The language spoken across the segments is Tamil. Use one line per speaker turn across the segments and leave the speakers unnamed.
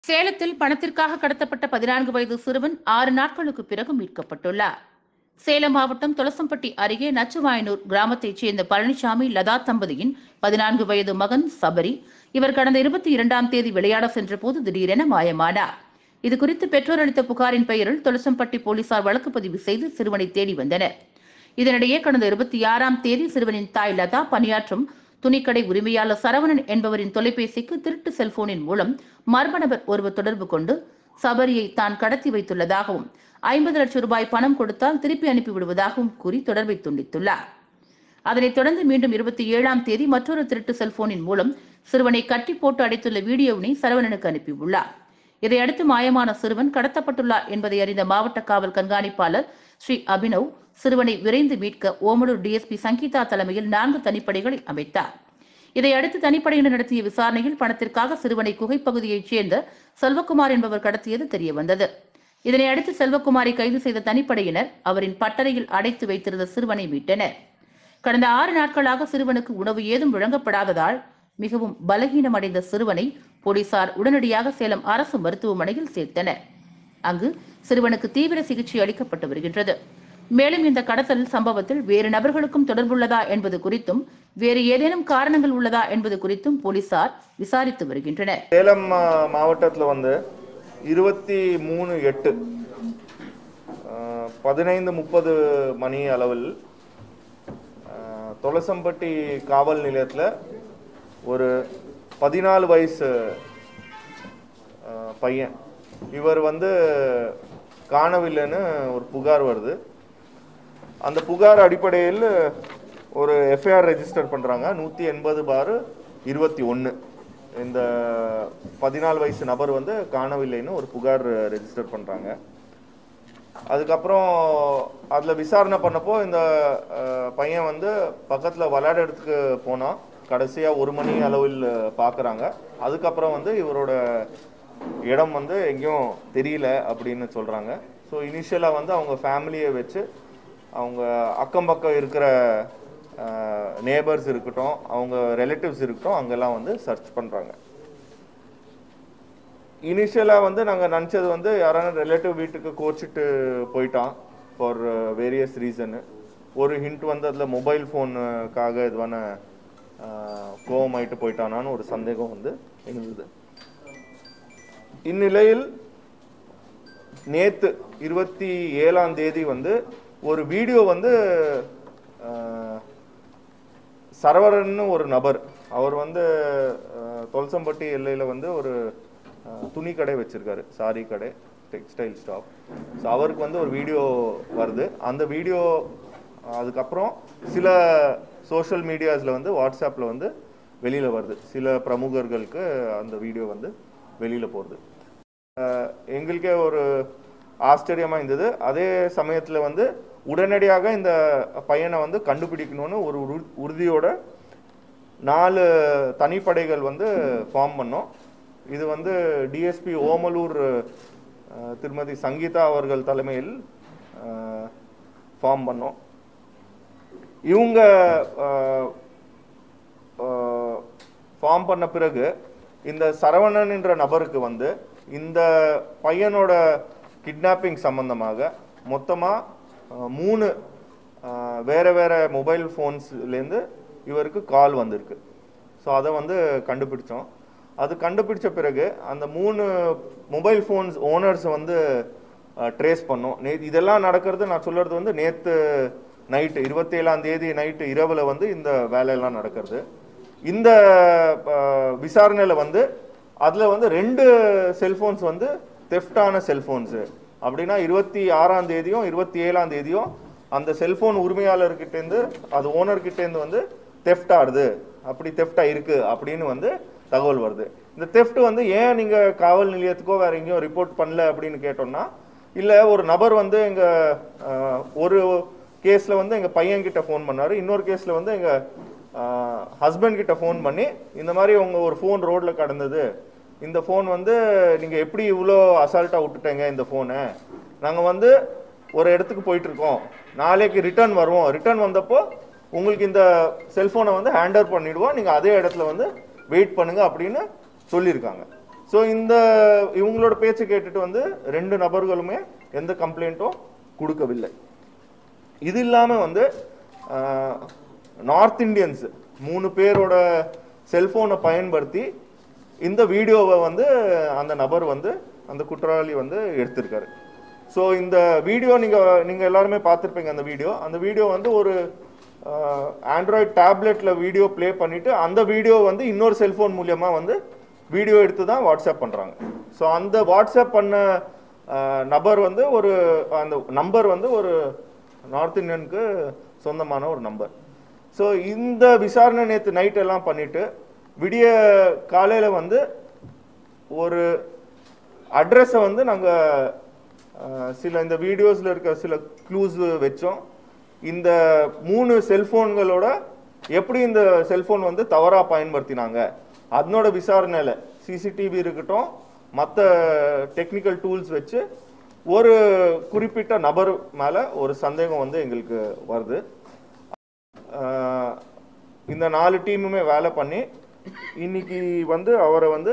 சேலத்தில் பணத்திற்காக கடத்தப்பட்ட பதினான்கு வயது சிறுவன் ஆறு நாட்களுக்கு பிறகு மீட்கப்பட்டுள்ளார் சேலம் மாவட்டம் துளசம்பட்டி அருகே நச்சுவாயனூர் கிராமத்தைச் சேர்ந்த பழனிசாமி லதா தம்பதியின் பதினான்கு வயது மகன் சபரி இவர் கடந்த இருபத்தி இரண்டாம் தேதி விளையாட சென்றபோது திடீரென மாயமானார் இதுகுறித்து பெற்றோர் அளித்த புகாரின் பெயரில் துளசம்பட்டி போலீசார் வழக்கு பதிவு செய்து சிறுவனை தேடி வந்தனர் இதனிடையே கடந்த இருபத்தி ஆறாம் தேதி சிறுவனின் தாய் லதா பணியாற்றும் துணிக்கடை உரிமையாளர் சரவணன் என்பவரின் தொலைபேசிக்கு திருட்டு செல்போனின் மூலம் மர்ம நபர் ஒருவர் தொடர்பு கொண்டு சபரியை தான் கடத்தி வைத்துள்ளதாகவும் ஐம்பது லட்சம் ரூபாய் பணம் கொடுத்தால் திருப்பி அனுப்பி விடுவதாகவும் கூறி தொடர்பை துண்டித்துள்ளார் அதனைத் தொடர்ந்து மீண்டும் இருபத்தி ஏழாம் தேதி மற்றொரு திருட்டு செல்போனின் மூலம் சிறுவனை கட்டி போட்டு அடைத்துள்ள வீடியோவினை சரவணனுக்கு அனுப்பியுள்ளார் இதையடுத்து மாயமான சிறுவன் கடத்தப்பட்டுள்ளார் என்பதை அறிந்த மாவட்ட காவல் கண்காணிப்பாளர் ஸ்ரீ அபினவ் சிறுவனை விரைந்து மீட்க ஓமலூர் டிஎஸ்பி சங்கீதா தலைமையில் நான்கு தனிப்படைகளை அமைத்தார் இதையடுத்து தனிப்படையினர் நடத்திய விசாரணையில் பணத்திற்காக சிறுவனை குகைப்பகுதியைச் சேர்ந்த செல்வகுமார் என்பவர் கடத்தியது தெரியவந்தது இதனை அடுத்து செல்வகுமாரை கைது செய்த தனிப்படையினர் அவரின் பட்டறையில் அடைத்து வைத்திருந்த சிறுவனை மீட்டனர் கடந்த ஆறு நாட்களாக சிறுவனுக்கு உணவு ஏதும் வழங்கப்படாததால் மிகவும் பலகீனமடைந்த சிறுவனை போலீசார் உடனடியாக சேலம் அரசு மருத்துவமனையில் சேர்த்தனர் அங்கு சிறுவனுக்கு தீவிர சிகிச்சை அளிக்கப்பட்டு வருகின்றது மேலும் இந்த கடத்தல் சம்பவத்தில் வேறு நபர்களுக்கும் தொடர்புள்ளதா என்பது குறித்தும் வேறு ஏதேனும் காரணங்கள் உள்ளதா என்பது குறித்தும் போலீசார் விசாரித்து வருகின்றனர்
சேலம் மா- மாவட்டத்தில் வந்து இருபத்தி மூணு எட்டு பதினைந்து முப்பது மணி அளவில் ஆஹ், தொலசம்பட்டி காவல் நிலையத்தில் ஒரு பதினாலு வயசு ஆஹ், பையன் இவர் வந்து காணவில்லைன்னு ஒரு புகார் வருது அந்த புகார் அடிப்படையில் ஒரு எஃப்ஐஆர் ரெஜிஸ்டர் பண்ணுறாங்க நூற்றி எண்பது பார் இருபத்தி ஒன்று இந்த பதினாலு வயசு நபர் வந்து காணவில்லைன்னு ஒரு புகார் ரெஜிஸ்டர் பண்ணுறாங்க அதுக்கப்புறம் அதில் விசாரணை பண்ணப்போ இந்த அஹ், பையன் வந்து பக்கத்தில் விளையாட இடத்துக்கு போனான் கடைசியாக ஒரு மணி அளவில் பார்க்குறாங்க அதுக்கப்புறம் வந்து இவரோட இடம் வந்து எங்கேயும் தெரியல அப்படின்னு சொல்கிறாங்க ஸோ இனிஷியலாக வந்து அவங்க ஃபேமிலியை வச்சு அவங்க அக்கம் பக்கம் இருக்கிற நேபர்ஸ் இருக்கட்டும் அவங்க ரிலேட்டிவ்ஸ் இருக்கட்டும் அங்கெல்லாம் வந்து சர்ச் பண்ணுறாங்க இனிஷியலாக வந்து நாங்கள் நினச்சது வந்து யாரான ரிலேட்டிவ் வீட்டுக்கு கோச்சிட்டு போயிட்டான் ஃபார் வேரியஸ் ரீசனு ஒரு ஹிண்ட் வந்து அதில் மொபைல் ஃபோனுக்காக இதுவான கோவமாயிட்டு போயிட்டானான்னு ஒரு சந்தேகம் வந்து இருந்தது இந்நிலையில் நேத்து இருபத்தி ஏழாம் தேதி வந்து ஒரு வீடியோ வந்து ஆஹ், சரவரன்னு ஒரு நபர் அவர் வந்து ஆஹ், தொல்சம்பட்டி எல்லையில் வந்து ஒரு ஆஹ், துணி கடை வச்சிருக்காரு சாரி கடை டெக்ஸ்டைல் ஸ்டாப் ஸோ அவருக்கு வந்து ஒரு வீடியோ வருது அந்த வீடியோ அதுக்கப்புறம் சில சோஷியல் மீடியாஸில் வந்து வாட்ஸ்அப்பில் வந்து வெளியில் வருது சில பிரமுகர்களுக்கு அந்த வீடியோ வந்து வெளியில் போகிறது அஹ் எங்களுக்கே ஒரு ஆச்சரியமா இருந்தது அதே சமயத்துல வந்து உடனடியாக இந்த பையனை வந்து கண்டுபிடிக்கணும்னு ஒரு உறு- உறுதியோட நாலு தனிப்படைகள் வந்து ஃபார்ம் பண்ணோம் இது வந்து டிஎஸ்பி ஓமலூர் அஹ், திருமதி சங்கீதா அவர்கள் தலைமையில் ஃபார்ம் பண்ணோம் இவங்க ஃபார்ம் பண்ண பிறகு இந்த சரவணன் என்ற நபருக்கு வந்து இந்த பையனோட கிட்னாப்பிங் சம்பந்தமாக மொத்தமாக மூணு அஹ், வேற வேற மொபைல் ஃபோன்ஸ்லேருந்து இவருக்கு கால் வந்திருக்கு ஸோ அதை வந்து கண்டுபிடிச்சோம் அது கண்டுபிடிச்ச பிறகு அந்த மூணு மொபைல் ஃபோன்ஸ் ஓனர்ஸ் வந்து ட்ரேஸ் பண்ணோம் நே இதெல்லாம் நடக்கிறது நான் சொல்றது வந்து நேற்று நைட்டு இருபத்தேழாம் தேதி நைட்டு இரவில் வந்து இந்த வேலையெல்லாம் நடக்கிறது இந்த விசாரணையில் வந்து அதில் வந்து ரெண்டு செல்ஃபோன்ஸ் வந்து தெஃப்டான செல்ஃபோன்ஸு அப்படின்னா இருபத்தி ஆறாம் தேதியும் இருபத்தி ஏழாம் தேதியும் அந்த செல்ஃபோன் உரிமையாளர்கிட்டேருந்து அது ஓனர்கிட்டேருந்து வந்து தெஃப்ட் ஆடுது அப்படி தெஃப்டா இருக்கு அப்படின்னு வந்து தகவல் வருது இந்த தெஃப்ட் வந்து ஏன் நீங்க காவல் நிலையத்துக்கோ வேற எங்கேயும் ரிப்போர்ட் பண்ணல அப்படின்னு கேட்டோம்னா இல்ல ஒரு நபர் வந்து எங்க அஹ், ஒரு கேஸ்ல வந்து எங்க பையன் கிட்ட ஃபோன் பண்ணாரு இன்னொரு கேஸ்ல வந்து எங்க ஹஸ்பண்ட் கிட்ட ஃபோன் பண்ணி இந்த மாதிரி உங்க ஒரு ஃபோன் ரோட்ல கடந்தது இந்த ஃபோன் வந்து நீங்க எப்படி இவ்வளோ அசால்ட்டா விட்டுட்டீங்க இந்த ஃபோனை நாங்க வந்து ஒரு இடத்துக்கு போயிட்டு இருக்கோம் நாளைக்கு ரிட்டர்ன் வருவோம் ரிட்டர்ன் வந்தப்போ உங்களுக்கு இந்த செல்போனை வந்து ஹேண்டர் பண்ணிடுவோம் நீங்க அதே இடத்துல வந்து வெயிட் பண்ணுங்க அப்படின்னு சொல்லியிருக்காங்க ஸோ இந்த இவங்களோட பேச்சை கேட்டுட்டு வந்து ரெண்டு நபர்களுமே எந்த கம்ப்ளைண்ட்டும் கொடுக்கவில்லை இது இல்லாமல் வந்து நார்த் இந்தியன்ஸ் மூணு பேரோட செல்போனை பயன்படுத்தி இந்த வீடியோவை வந்து அந்த நபர் வந்து அந்த குற்றவாளி வந்து எடுத்திருக்காரு ஸோ இந்த வீடியோ நீங்கள் நீங்கள் எல்லாருமே பார்த்துருப்பீங்க அந்த வீடியோ அந்த வீடியோ வந்து ஒரு ஆண்ட்ராய்ட் டேப்லெட்டில் வீடியோ ப்ளே பண்ணிவிட்டு அந்த வீடியோ வந்து இன்னொரு செல்ஃபோன் மூலியமாக வந்து வீடியோ எடுத்து தான் வாட்ஸ்அப் பண்ணுறாங்க ஸோ அந்த வாட்ஸ்அப் பண்ண அஹ், நபர் வந்து ஒரு அந்த நம்பர் வந்து ஒரு நார்த் இந்தியனுக்கு சொந்தமான ஒரு நம்பர் ஸோ இந்த விசாரணை நேற்று நைட் எல்லாம் பண்ணிட்டு விடிய காலையில் வந்து ஒரு அட்ரஸை வந்து நாங்கள் சில இந்த வீடியோஸில் இருக்க சில க்ளூஸ் வச்சோம் இந்த மூணு செல்ஃபோன்களோட எப்படி இந்த செல்ஃபோன் வந்து தவறாக பயன்படுத்தினாங்க அதனோட விசாரணையில் சிசிடிவி இருக்கட்டும் மற்ற டெக்னிக்கல் டூல்ஸ் வச்சு ஒரு குறிப்பிட்ட நபர் மேலே ஒரு சந்தேகம் வந்து எங்களுக்கு வருது ஆஹ் இந்த நாலு டீமுமே வேலை பண்ணி இன்னைக்கு வந்து அவரை வந்து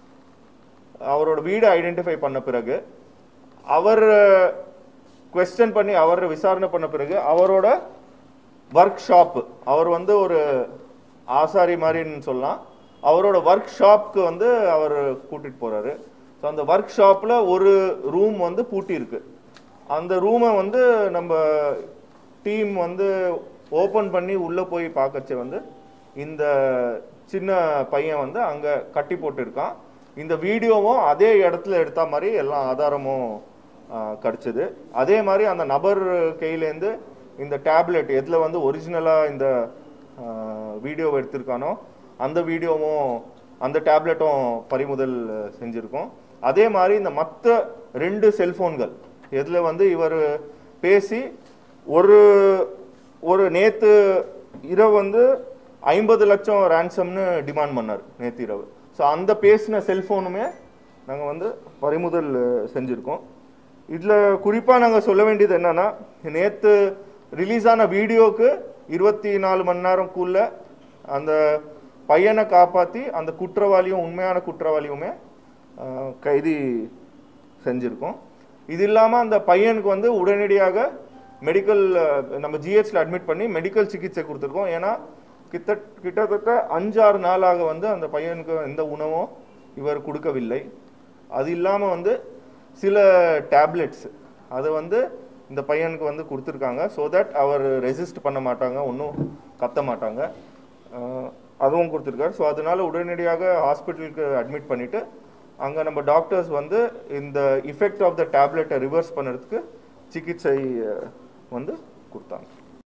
அவரோட வீடை ஐடென்டிஃபை பண்ண பிறகு அவர் கொஸ்டின் பண்ணி அவர் விசாரணை பண்ண பிறகு அவரோட ஒர்க் ஷாப் அவர் வந்து ஒரு ஆசாரி மாதிரின்னு சொல்லலாம் அவரோட ஒர்க் ஷாப்க்கு வந்து அவர் கூட்டிட்டு போறாரு ஸோ அந்த ஒர்க் ஷாப்ல ஒரு ரூம் வந்து பூட்டி இருக்கு அந்த ரூமை வந்து நம்ம டீம் வந்து ஓப்பன் பண்ணி உள்ள போய் பார்க்கச்ச வந்து இந்த சின்ன பையன் வந்து அங்க கட்டி போட்டு இருக்கான் இந்த வீடியோவும் அதே இடத்துல எடுத்த மாதிரி எல்லா ஆதாரமும் ஆஹ், கிடைச்சது அதே மாதிரி அந்த நபர் கையிலேருந்து இந்த டேப்லெட் எதுல வந்து ஒரிஜினலா இந்த வீடியோவை எடுத்திருக்கானோ அந்த வீடியோவும் அந்த டேப்லெட்டும் பறிமுதல் செஞ்சிருக்கோம் அதே மாதிரி இந்த மற்ற ரெண்டு செல்போன்கள் எதுல வந்து இவர் பேசி ஒரு ஒரு நேத்து இரவு வந்து ஐம்பது லட்சம் ரேன்சம்னு டிமாண்ட் பண்ணார் நேத்து இரவு ஸோ அந்த பேசின செல்போனுமே நாங்கள் வந்து பறிமுதல் செஞ்சுருக்கோம் இதில் குறிப்பாக நாங்கள் சொல்ல வேண்டியது என்னன்னா நேற்று ரிலீஸ் ஆன வீடியோக்கு இருபத்தி நாலு மணி நேரம்குள்ள அந்த பையனை காப்பாற்றி அந்த குற்றவாளியும் உண்மையான குற்றவாளியுமே ஆஹ், கைது செஞ்சுருக்கோம் இது இல்லாமல் அந்த பையனுக்கு வந்து உடனடியாக மெடிக்கல் நம்ம ஜிஹெச்ல அட்மிட் பண்ணி மெடிக்கல் சிகிச்சை கொடுத்துருக்கோம் ஏன்னா கிட்ட கிட்டத்தட்ட அஞ்சாறு நாளாக வந்து அந்த பையனுக்கு எந்த உணவும் இவர் கொடுக்கவில்லை அது இல்லாமல் வந்து சில டேப்லெட்ஸ் அதை வந்து இந்த பையனுக்கு வந்து கொடுத்துருக்காங்க ஸோ தட் அவர் ரெசிஸ்ட் பண்ண மாட்டாங்க ஒன்றும் கத்த மாட்டாங்க அஹ் அதுவும் கொடுத்துருக்காரு ஸோ அதனால உடனடியாக ஹாஸ்பிட்டலுக்கு அட்மிட் பண்ணிட்டு அங்கே நம்ம டாக்டர்ஸ் வந்து இந்த இஃபெக்ட் ஆஃப் த டேப்லெட்டை ரிவர்ஸ் பண்ணுறதுக்கு சிகிச்சை அஹ், வந்து கொடுத்தாங்க